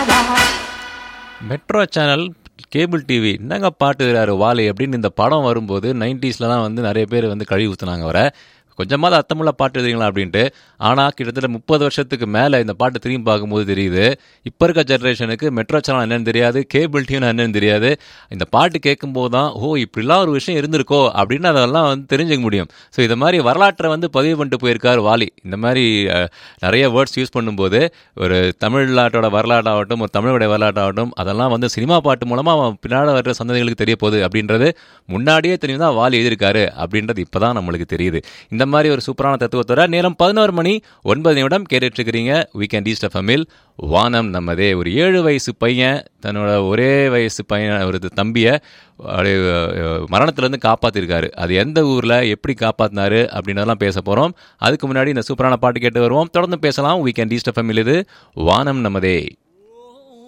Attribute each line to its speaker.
Speaker 1: ராஜாவா
Speaker 2: metro channel cable TV என்னங்க பாட்டுகிறாரு வாலி அப்படின்னு இந்த படம் வரும்போது நைன்டிஸ்லலாம் வந்து நிறைய பேர் வந்து கழுவி ஊற்றுனாங்க வர கொஞ்சமாவது அர்த்தமுள்ள பாட்டு எழுதுறீங்களா அப்படின்ட்டு ஆனால் கிட்டத்தட்ட முப்பது வருஷத்துக்கு மேலே இந்த பாட்டு திரும்பி பார்க்கும்போது தெரியுது இப்போ இருக்க ஜென்ரேஷனுக்கு மெட்ரோ சேனல் என்னன்னு தெரியாது கேபிள் டிவின்னு என்னன்னு தெரியாது இந்த பாட்டு கேட்கும்போது தான் ஓ இப்படிலாம் ஒரு விஷயம் இருந்திருக்கோ அப்படின்னு அதெல்லாம் வந்து தெரிஞ்சுக்க முடியும் ஸோ இந்த மாதிரி வரலாற்றை வந்து பதிவு பண்ணிட்டு போயிருக்கார் வாலி இந்த மாதிரி அஹ், நிறைய வேர்ட்ஸ் யூஸ் பண்ணும்போது ஒரு தமிழ்நாட்டோட வரலாற்றாகட்டும் ஒரு தமிழோட வரலாற்றாகட்டும் அதெல்லாம் வந்து சினிமா பாட்டு மூலமாக பின்னாடி வர்ற சந்ததிகளுக்கு தெரிய போகுது அப்படின்றது முன்னாடியே தெரியும் தான் வாலி எழுதியிருக்காரு அப்படின்றது இப்போ தான் நம்மளுக்கு தெரியுது இந்த மாதிரி ஒரு சூப்பரான தத்துவத்தோட நேரம் பதினோரு மணி ஒன்பது நிமிடம் கேட்டுட்டு இருக்கிறீங்க வீக்கெண்ட் ஈஸ்ட் எஃப்எம்மில் வானம் நம்மதே ஒரு ஏழு வயசு பையன் தன்னோட ஒரே வயசு பையன் ஒரு தம்பியை அப்படியே, அஹ், மரணத்திலேருந்து காப்பாற்றிருக்காரு அது எந்த ஊரில் எப்படி காப்பாற்றினாரு அப்படின்றதெல்லாம் பேச போகிறோம் அதுக்கு முன்னாடி இந்த சூப்பரான பாட்டு கேட்டு வருவோம் தொடர்ந்து பேசலாம் வீக்கெண்ட் ஈஸ்ட் எஃப்எம்மில் இது வானம் நமதே